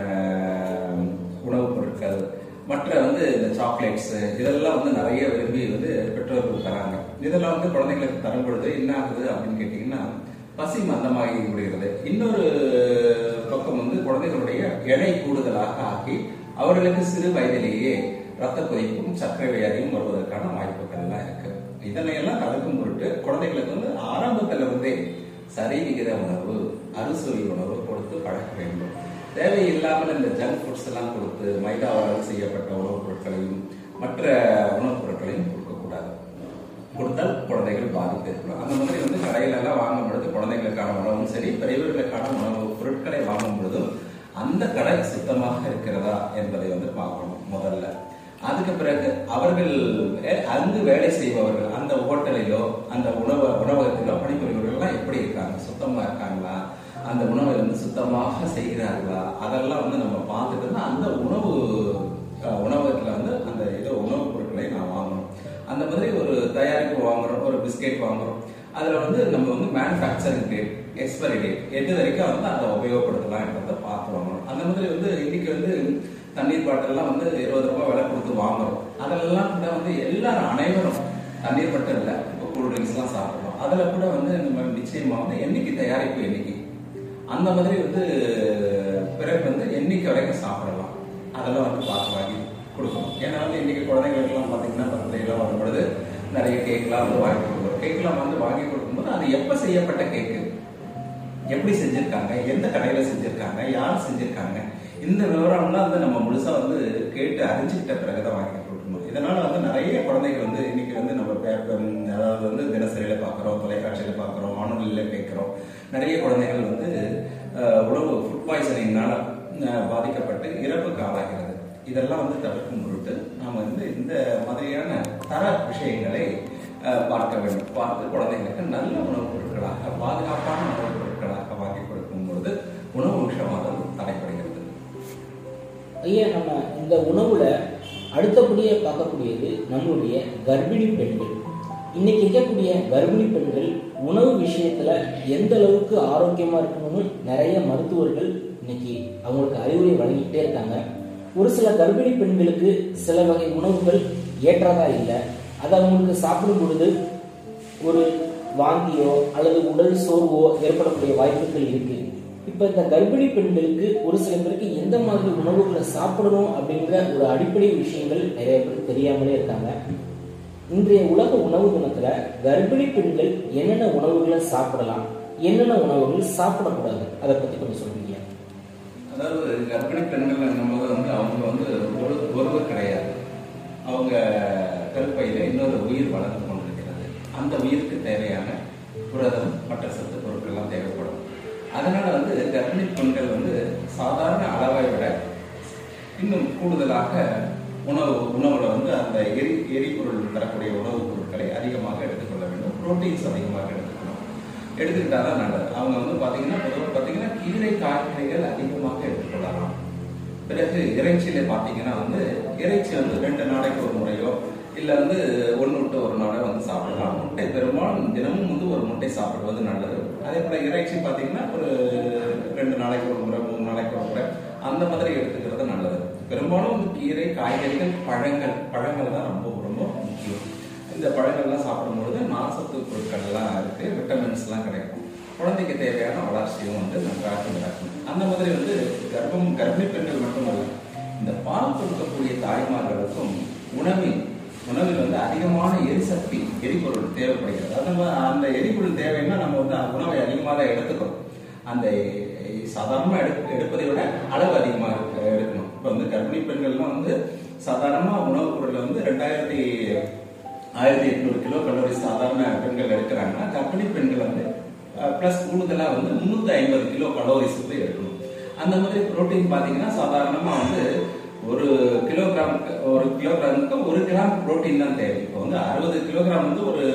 உணவுப் பொருட்கள் மற்ற வந்து இந்த சாக்லேட்ஸ் இதெல்லாம் வந்து நிறைய விரும்பி வந்து பெற்றோர்கள் தராங்க இதெல்லாம் வந்து குழந்தைங்களுக்கு தரும் பொழுது என்ன ஆகுது அப்படின்னு கேட்டிங்கன்னா பசி மந்தமாகி விடுகிறது இன்னொரு பக்கம் வந்து குழந்தைகளுடைய எடை கூடுதலாக ஆக்கி அவர்களுக்கு சிறு வயதிலேயே ரத்த கொதிப்பும் சர்க்கரை வியாதியும் வருவதற்கான வாய்ப்புகள்லாம் இருக்கு இதனையெல்லாம் தடுக்கும் பொருட்டு குழந்தைகளுக்கு வந்து ஆரம்பத்துல இருந்தே சரி விகித உணவு அறுசுவை உணவு கொடுத்து பழக்க வேண்டும் தேவையில்லாமல் இந்த ஜங்க் ஃபுட்ஸ் எல்லாம் கொடுத்து மைதாவால் செய்யப்பட்ட உணவுப் பொருட்களையும் மற்ற உணவுப் பொருட்களையும் கொடுக்கக்கூடாது கொடுத்தால் குழந்தைகள் பாதிப்பு ஏற்படும் அந்த மாதிரி வந்து கடையில எல்லாம் வாங்கும் பொழுது குழந்தைகளுக்கான உணவும் சரி பெரியவர்களுக்கான உணவு பொருட்களை வாங்கும் பொழுதும் அந்த கடை சுத்தமாக இருக்கிறதா என்பதை வந்து பார்க்கணும் முதல்ல அதுக்கு பிறகு அவர்கள் வே- அங்கு வேலை செய்பவர்கள் அந்த ஹோட்டலிலோ அந்த உணவு உணவகத்திலோ பணிபுரிபவர்கள்லாம் எப்படி இருக்காங்க சுத்தமா இருக்காங்களா அந்த உணவை வந்து சுத்தமாக செய்கிறார்களா அதெல்லாம் வந்து நம்ம பார்த்துட்டு தான் அந்த உணவு அஹ், உணவகத்துல வந்து அந்த ஏதோ உணவுப் பொருட்களை நான் வாங்கணும் அந்த மாதிரி ஒரு தயாரிப்பு வாங்குறோம் ஒரு பிஸ்கெட் வாங்குறோம் அதுல வந்து நம்ம வந்து மேனுஃபேக்சரிங் டேட் எக்ஸ்பைரி டேட் எது வரைக்கும் வந்து அதை உபயோகப்படுத்தலாம்ன்றத பார்த்து வாங்கணும் அந்த மாதிரி வந்து இன்னைக்கு வந்து தண்ணீர் பாட்டில்லாம் வந்து இருபது ரூபாய் விலை கொடுத்து வாங்குறோம் அதெல்லாம் கூட வந்து எல்லாரும் அனைவரும் தண்ணீர் மட்டும் இல்லை இப்போ கூல் ட்ரிங்க்ஸ் எல்லாம் சாப்பிடுறோம் அதுல கூட வந்து நம்ம நிச்சயமா வந்து என்னைக்கு தயாரிப்பு என்னைக்கு அந்த மாதிரி வந்து பிறகு வந்து என்னைக்கு வரைக்கும் சாப்பிடலாம் அதெல்லாம் வந்து பார்த்து வாங்கி கொடுக்கணும் ஏன்னா வந்து இன்னைக்கு குழந்தைங்களுக்குலாம் பார்த்தீங்கன்னா பர்த்டேலாம் வரும் பொழுது நிறைய கேக்லாம் வந்து வாங்கி கொடுக்குறோம் கேக்லாம் வந்து வாங்கி கொடுக்கும்போது அது எப்போ செய்யப்பட்ட கேக்கு எப்படி செஞ்சிருக்காங்க எந்த கடையில செஞ்சிருக்காங்க யார் செஞ்சிருக்காங்க இந்த விவரம்லாம் வந்து நம்ம முழுசா வந்து கேட்டு அறிஞ்சுக்கிட்ட பிறகுதான் வாங்கி கொடுக்கணும் இதனால வந்து நிறைய குழந்தைகள் வந்து இன்னைக்கு வந்து நம்ம பேப்பர் அதாவது வந்து தினசரியில பார்க்குறோம் தொலைக்காட்சியில பார்க்குறோம் வானொலியில கேட்குறோம் நிறைய குழந்தைகள் வந்து அஹ், உணவு ஃபுட் பாய்சனிங்னால பாதிக்கப்பட்டு இறப்புக்கு ஆளாகிறது இதெல்லாம் வந்து தவிர்க்கும் பொருட்டு நாம் வந்து இந்த மாதிரியான தர விஷயங்களை அஹ், பார்க்க வேண்டும் பார்த்து குழந்தைங்களுக்கு நல்ல உணவுப் பொருட்களாக பாதுகாப்பான உணவுப் பொருட்களாக வாங்கி கொடுக்கும் பொழுது உணவு விஷமாதல் தடைப்படுகிறது ஐயா நம்ம இந்த உணவுல அடுத்தபடியாக பார்க்கக்கூடியது நம்மளுடைய கர்ப்பிணி பெண்கள் இன்னைக்கு இருக்கக்கூடிய கர்ப்பிணி பெண்கள் உணவு விஷயத்துல எந்த அளவுக்கு ஆரோக்கியமா இருக்கணும்னு நிறைய மருத்துவர்கள் இன்னைக்கு அவங்களுக்கு அறிவுரை வழங்கிட்டே இருக்காங்க ஒரு சில கர்ப்பிணி பெண்களுக்கு சில வகை உணவுகள் ஏற்றதா இல்லை அது அவங்களுக்கு சாப்பிடும் பொழுது ஒரு வாந்தியோ அல்லது உடல் சோர்வோ ஏற்படக்கூடிய வாய்ப்புகள் இருக்கு இப்ப இந்த கர்ப்பிணி பெண்களுக்கு ஒரு சில பேருக்கு எந்த மாதிரி உணவுகளை சாப்பிடணும் அப்படிங்கிற ஒரு அடிப்படை விஷயங்கள் நிறைய பேர் தெரியாமலே இருக்காங்க இன்றைய உலக உணவு தினத்துல கர்ப்பிணி பெண்கள் என்னென்ன உணவுகளை சாப்பிடலாம் என்னென்ன உணவுகள் சாப்பிடக்கூடாது அதை பத்தி கொஞ்சம் சொல்றீங்க அதாவது கர்ப்பிணி பெண்கள் என்னும்போது வந்து அவங்க வந்து ஒரு ஒருவர் கிடையாது அவங்க கருப்பையில இன்னொரு உயிர் வளர்ந்து கொண்டிருக்கிறது அந்த உயிருக்கு தேவையான புரதம் மற்ற சத்து பொருட்கள்லாம் தேவைப்படும் அதனால வந்து கர்ப்பிணி பெண்கள் வந்து சாதாரண அளவை விட இன்னும் கூடுதலாக உணவு உணவுல வந்து அந்த எரி எரிபொருள் தரக்கூடிய உணவுப் பொருட்களை அதிகமாக எடுத்துக்கொள்ள வேண்டும் புரோட்டீன்ஸ் அதிகமாக எடுத்துக்கணும் எடுத்துக்கிட்டாதான் நல்லது அவங்க வந்து பாத்தீங்கன்னா பொதுவாக பாத்தீங்கன்னா கீரை காய்கறிகள் அதிகமாக எடுத்துக்கொள்ளலாம் பிறகு இறைச்சியில பாத்தீங்கன்னா வந்து இறைச்சி வந்து ரெண்டு நாளைக்கு ஒரு முறையோ இல்ல வந்து ஒன்று விட்டு ஒரு நாளோ வந்து சாப்பிடலாம் முட்டை பெரும்பாலும் தினமும் வந்து ஒரு முட்டை சாப்பிடுவது நல்லது அதே போல இறைச்சி பாத்தீங்கன்னா ஒரு ரெண்டு நாளைக்கு ஒரு முறை மூணு நாளைக்கு ஒரு முறை அந்த மாதிரி எடுத்துக்கிறது நல்லது பெரும்பாலும் வந்து கீரை காய்கறிகள் பழங்கள் பழங்கள் தான் ரொம்ப ரொம்ப முக்கியம் இந்த பழங்கள்லாம் சாப்பிடும்பொழுது நார்சத்து பொருட்கள் எல்லாம் இருக்கு விட்டமின்ஸ் எல்லாம் கிடைக்கும் குழந்தைக்கு தேவையான வளர்ச்சியும் வந்து நன்றாக நடக்கும் அந்த மாதிரி வந்து கர்ப்பம் கர்ப்பிணி பெண்கள் மட்டுமல்ல இந்த பால் கொடுக்கக்கூடிய தாய்மார்களுக்கும் உணவில் உணவில் வந்து அதிகமான எரிசக்தி எரிபொருள் தேவைப்படுகிறது அது நம்ம அந்த எரிபொருள் தேவைன்னா நம்ம வந்து அந்த உணவை அதிகமாக தான் எடுத்துக்கிறோம் அந்த சாதாரணமாக எடு எடுப்பதை விட அளவு அதிகமாக இருக்கு எடுக்கணும் இப்போ வந்து கர்ப்பிணி பெண்கள்லாம் வந்து சாதாரணமாக உணவுப் பொருளை வந்து ரெண்டாயிரத்தி ஆயிரத்தி எட்நூறு கிலோ கலோரி சாதாரண பெண்கள் எடுக்கிறாங்கன்னா கர்ப்பிணி பெண்கள் வந்து பிளஸ் கூடுதலா வந்து முன்னூத்தி ஐம்பது கிலோ கலோரிஸ் வந்து எடுக்கணும் அந்த மாதிரி புரோட்டீன் பாத்தீங்கன்னா சாதாரணமா வந்து ஒரு கிலோகிராம் ஒரு கிலோகிராமுக்கு ஒரு கிராம் புரோட்டீன் தான் தேவை இப்போ வந்து அறுபது கிலோகிராம் வந்து ஒரு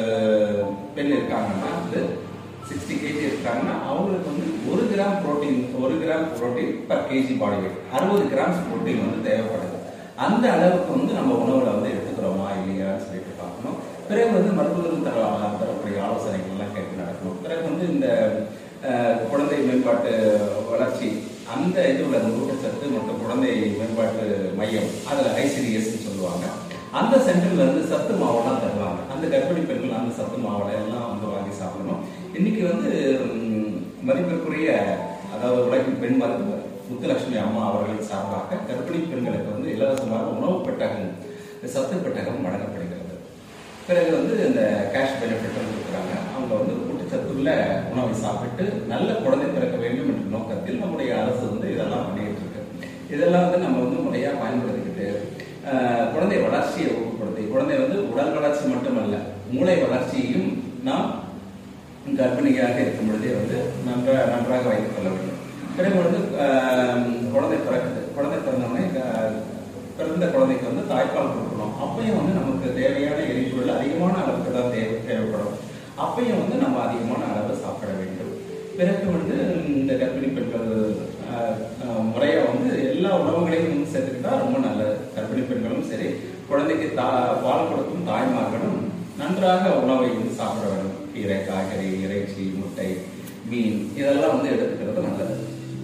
பெண் இருக்காங்கன்னா வந்து சிக்ஸ்டி கேஜி இருக்காங்கன்னா அவங்களுக்கு வந்து ஒரு கிராம் புரோட்டீன் ஒரு gram protein per KG body weight அறுபது கிராம்ஸ் புரோட்டீன் வந்து தேவைப்படுது அந்த அளவுக்கு வந்து நம்ம உணவுல வந்து எடுத்துக்கிறோமா இல்லையான்னு சொல்லிட்டு பார்க்கணும் பிறகு வந்து மருத்துவர்கள் தர தரக்கூடிய ஆலோசனைகள் எல்லாம் கேட்டு நடக்கணும் பிறகு வந்து இந்த அஹ், குழந்தை மேம்பாட்டு வளர்ச்சி அந்த இதுல இந்த ஊட்டச்சத்து மற்றும் குழந்தை மேம்பாட்டு மையம் அதுல ஐசிடிஎஸ் சொல்லுவாங்க அந்த சென்டர்ல இருந்து சத்து மாவுலாம் தருவாங்க அந்த கர்ப்பிணி பெண்கள் அந்த சத்து மாவுல எல்லாம் வந்து வாங்கி சாப்பிடணும் இன்னைக்கு வந்து ம், மதிப்பிற்குரிய அதாவது உலகின் பெண் மருத்துவர் முத்துலட்சுமி அம்மா அவர்களின் சார்பாக கர்ப்பிணி பெண்களுக்கு வந்து இலவசமாக உணவு பெட்டகம் சத்து பெட்டகம் வழங்கப்படுகிறது பிறகு வந்து இந்த கேஷ் பெனிஃபிட்டும் கொடுக்குறாங்க அவங்க வந்து ஊட்டச்சத்துள்ள உணவை சாப்பிட்டு நல்ல குழந்தை பிறக்க வேண்டும் என்ற நோக்கத்தில் நம்முடைய அரசு வந்து இதெல்லாம் பண்ணிட்டு இருக்கு இதெல்லாம் வந்து நம்ம வந்து முறையா பயன்படுத்திக்கிட்டு ஆஹ், குழந்தை வளர்ச்சியை ஊக்கப்படுத்தி குழந்தை வந்து உடல் வளர்ச்சி மட்டுமல்ல மூளை வளர்ச்சியையும் நாம் கர்ப்பிணியாக இருக்கும் பொழுதே வந்து நன்றாக நன்றாக வைத்துக் கொள்ள வேண்டும் பிறகு வந்து ஆஹ், குழந்தை பிறக்குது குழந்தை பிறந்தவுடனே ஆஹ், பிறந்த குழந்தைக்கு வந்து தாய்ப்பால் கொடுக்கணும் அப்பயும் வந்து நமக்கு தேவையான எரிபொருள் அதிகமான அளவுக்கு தான் தேவை தேவைப்படும் அப்பயும் வந்து நம்ம அதிகமான அளவு சாப்பிட வேண்டும் பிறகு வந்து இந்த கர்ப்பிணி பெண்கள் ஆஹ், ஆஹ், முறையா வந்து எல்லா உணவுகளையும் வந்து சேர்த்துக்கிட்டா ரொம்ப நல்லது கர்ப்பிணி பெண்களும் சரி குழந்தைக்கு தா பால் கொடுக்கும் தாய்மார்களும் நன்றாக உணவை வந்து சாப்பிட வேண்டும் கீரை காய்கறி இறைச்சி முட்டை மீன் இதெல்லாம் வந்து எடுத்துக்கிறது நல்லது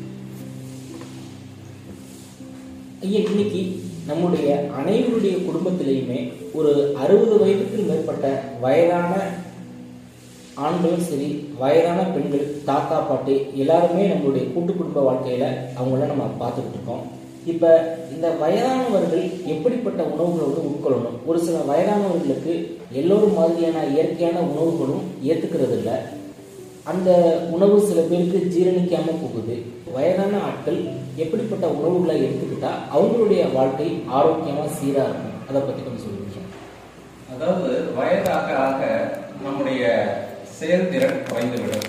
ஐயா இன்னைக்கு நம்முடைய அனைவருடைய குடும்பத்திலையுமே ஒரு அறுபது வயதுக்கு மேற்பட்ட வயதான ஆண்களும் சரி வயதான பெண்கள் தாத்தா பாட்டி எல்லாருமே நம்மளுடைய கூட்டு குடும்ப வாழ்க்கையில அவங்கள நம்ம பார்த்துக்கிட்டு இருக்கோம் இப்ப இந்த வயதானவர்கள் எப்படிப்பட்ட உணவுகளை வந்து உட்கொள்ளணும் ஒரு சில வயதானவர்களுக்கு எல்லோரும் மாதிரியான இயற்கையான உணவுகளும் ஏத்துக்கிறது இல்ல அந்த உணவு சில பேருக்கு ஜீரணிக்காம போகுது வயதான ஆட்கள் எப்படிப்பட்ட உணவுகளை எடுத்துக்கிட்டா அவங்களுடைய வாழ்க்கை ஆரோக்கியமா சீரா இருக்கும் அதை பத்தி கொஞ்சம் சொல்லுங்க அதாவது வயதாக ஆக நம்முடைய செயல்திறன் குறைந்துவிடும்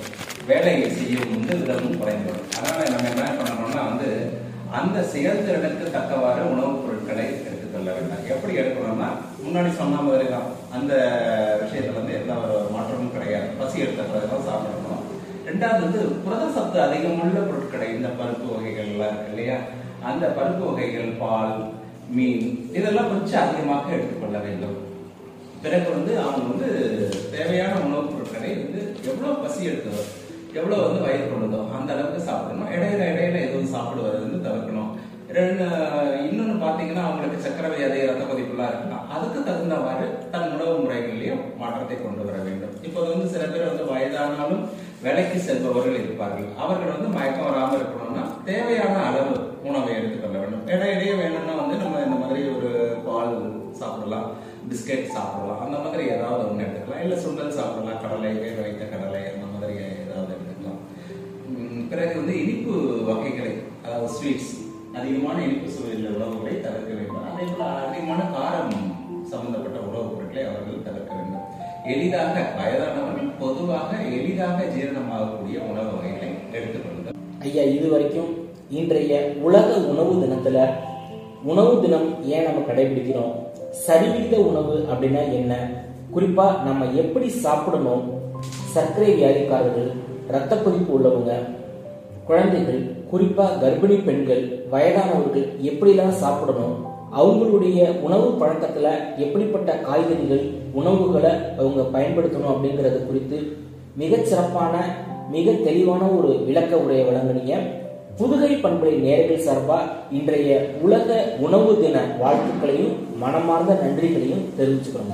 வேலையை செய்யும் வந்து விதமும் குறைந்துவிடும் அதனால நம்ம என்ன பண்ணணும்னா வந்து அந்த செயல்திறனுக்கு தக்கவாறு உணவுப் பொருட்களை எடுத்துக்கொள்ள வேண்டாம் எப்படி எடுக்கணும்னா முன்னாடி சொன்ன மாதிரி தான் அந்த விஷயத்துல வந்து எந்த ஒரு மாற்றமும் கிடையாது பசி எடுத்த பிறகுதான் சாப்பிடணும் ரெண்டாவது வந்து புரத சத்து அதிகமுள்ள பொருட்களை இந்த பருப்பு வகைகள் எல்லாம் இருக்கு இல்லையா அந்த பருப்பு வகைகள் பால் மீன் இதெல்லாம் கொஞ்சம் அதிகமாக எடுத்துக்கொள்ள வேண்டும் பிறகு வந்து அவங்க வந்து தேவையான உணவுப் பொருட்களை வந்து எவ்வளவு பசி எடுத்ததோ எவ்வளவு வந்து வயிறு கொள்ளுதோ அந்த அளவுக்கு சாப்பிடணும் இடையில இடையில எதுவும் சாப்பிடுவது வந்து தவிர்க்கணும் ரெண்டு இன்னொன்னு பாத்தீங்கன்னா அவங்களுக்கு சக்கரை வியாதி ரத்த கொதிப்புலாம் இருக்கலாம் அதுக்கு தகுந்தவாறு தன் உணவு முறைகளிலையும் மாற்றத்தை கொண்டு வர வேண்டும் இப்போ வந்து சில பேர் வந்து வயதானாலும் வேலைக்கு செல்பவர்கள் இருப்பார்கள் அவர்கள் வந்து மயக்கம் வராமல் இருக்கணும்னா தேவையான அளவு உணவை எடுத்துக்கொள்ள வேண்டும் இடையிடையே வேணும்னா வந்து நம்ம இந்த மாதிரி ஒரு பால் சாப்பிடலாம் பிஸ்கெட் சாப்பிடலாம் அந்த மாதிரி ஏதாவது ஒன்று எடுத்துக்கலாம் இல்லை சுண்டல் சாப்பிடலாம் கடலை வேக வைத்த கடலை அந்த மாதிரி ஏதாவது எடுத்துக்கலாம் உம் பிறகு வந்து இனிப்பு வகைகளை அதாவது ஸ்வீட்ஸ் அதிகமான இனிப்பு சுவையில் உணவுகளை தவிர்க்க வேண்டும் அதே போல அதிகமான காரம் சம்பந்தப்பட்ட உணவுப் பொருட்களை அவர்கள் தவிர்க்க வேண்டும் எளிதாக வயதானவர்கள் பொதுவாக எளிதாக ஜீரணமாகக்கூடிய உணவு வகைகளை எடுத்துக்கொள்ளுங்கள் ஐயா இது வரைக்கும் இன்றைய உலக உணவு தினத்துல உணவு தினம் ஏன் நம்ம கடைபிடிக்கிறோம் சரிவிகித உணவு அப்படின்னா என்ன குறிப்பா நம்ம எப்படி சாப்பிடணும் சர்க்கரை வியாதிக்காரர்கள் இரத்த கொதிப்பு உள்ளவங்க குழந்தைகள் குறிப்பா கர்ப்பிணி பெண்கள் வயதானவர்கள் எப்படிலாம் சாப்பிடணும் அவங்களுடைய உணவு பழக்கத்துல எப்படிப்பட்ட காய்கறிகள் உணவுகளை அவங்க பயன்படுத்தணும் அப்படிங்கறது குறித்து மிகச் சிறப்பான மிக தெளிவான ஒரு விளக்க உரையை வழங்குனீங்க புதுகை பண்புரை நேர்கள் சார்பா இன்றைய உலக உணவு தின வாழ்த்துக்களையும் மனமார்ந்த நன்றிகளையும் தெரிவிச்சுக்கிறோங்க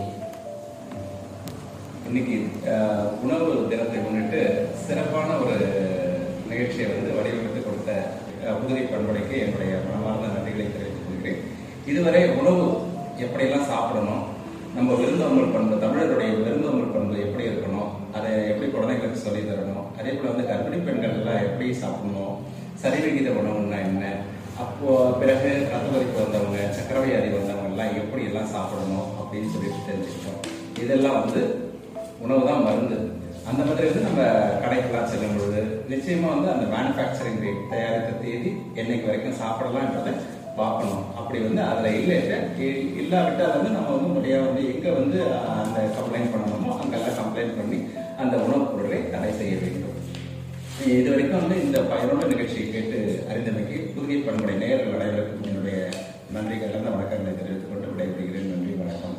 இன்னைக்கு அஹ், உணவு தினத்தை முன்னிட்டு சிறப்பான ஒரு நிகழ்ச்சியை வந்து வடிவமைத்து கொடுத்த அஹ், புதுகை பண்பலைக்கு என்னுடைய மனமார்ந்த நன்றிகளை தெரிவித்துக் கொள்கிறேன் இதுவரை உணவு எப்படியெல்லாம் சாப்பிடணும் நம்ம விருந்தோம்பல் பண்பு தமிழருடைய விருந்தோம்பல் பண்பு எப்படி இருக்கணும் அதை எப்படி குழந்தைங்களுக்கு சொல்லி தரணும் அதே போல வந்து கர்ப்பிணி பெண்கள் எல்லாம் எப்படி சாப்பிடணும் சரிவிகித உணவுன்னா என்ன அப்போ பிறகு ரத்த கொதிப்பு வந்தவங்க சக்கரை வியாதி வந்தவங்க எல்லாம் எப்படி எல்லாம் சாப்பிடணும் அப்படின்னு சொல்லிட்டு தெரிஞ்சுக்கிட்டோம் இதெல்லாம் வந்து உணவு தான் மருந்து அந்த மாதிரி வந்து நம்ம கடைக்கெல்லாம் செல்லும் பொழுது நிச்சயமா வந்து அந்த மேனுஃபேக்சரிங் ரேட் தயாரித்த தேதி என்னைக்கு வரைக்கும் சாப்பிடலாம்ன்றதை பார்க்கணும் அப்படி வந்து அதுல இல்லை இல்லாவிட்டால் வந்து நம்ம வந்து முறையா வந்து எங்க வந்து அஹ், அந்த கம்ப்ளைண்ட் பண்ணணுமோ அங்கெல்லாம் கம்ப்ளைண்ட் பண்ணி அந்த உணவுப் பொருளை தடை செய்ய வேண்டும் இது வரைக்கும் வந்து இந்த பயனுள்ள நிகழ்ச்சியை கேட்டு அறிந்தமைக்கு புதுகை பண்புடைய நேயர்கள் அனைவருக்கும் என்னுடைய நன்றி கலந்த வணக்கங்களை தெரிவித்துக் கொண்டு விடைபெறுகிறேன் நன்றி வணக்கம்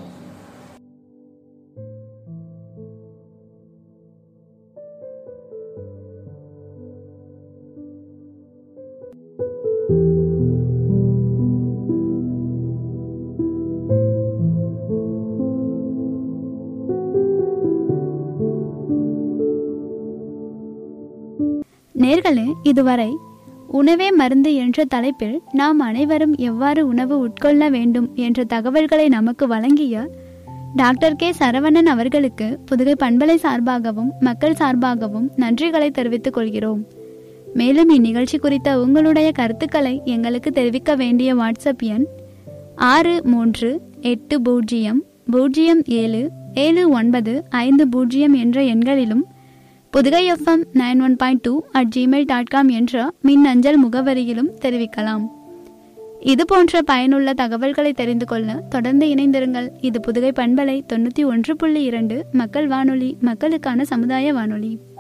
நேர்களே இதுவரை உணவே மருந்து என்ற தலைப்பில் நாம் அனைவரும் எவ்வாறு உணவு உட்கொள்ள வேண்டும் என்ற தகவல்களை நமக்கு வழங்கிய டாக்டர் கே சரவணன் அவர்களுக்கு புதுகை பண்பலை சார்பாகவும் மக்கள் சார்பாகவும் நன்றிகளை தெரிவித்துக் கொள்கிறோம் மேலும் இந்நிகழ்ச்சி குறித்த உங்களுடைய கருத்துக்களை எங்களுக்கு தெரிவிக்க வேண்டிய வாட்ஸ்அப் எண் ஆறு மூன்று எட்டு பூஜ்ஜியம் பூஜ்ஜியம் ஏழு ஏழு ஒன்பது ஐந்து பூஜ்ஜியம் என்ற எண்களிலும் Pudugai FM nine one point two at Gmail dot com என்ற மின் அஞ்சல் முகவரியிலும் தெரிவிக்கலாம் இது போன்ற பயனுள்ள தகவல்களை தெரிந்து கொள்ள தொடர்ந்து இணைந்திருங்கள் இது புதுகை பண்பலை தொண்ணூற்றி ஒன்று புள்ளி இரண்டு மக்கள் வானொலி மக்களுக்கான சமுதாய வானொலி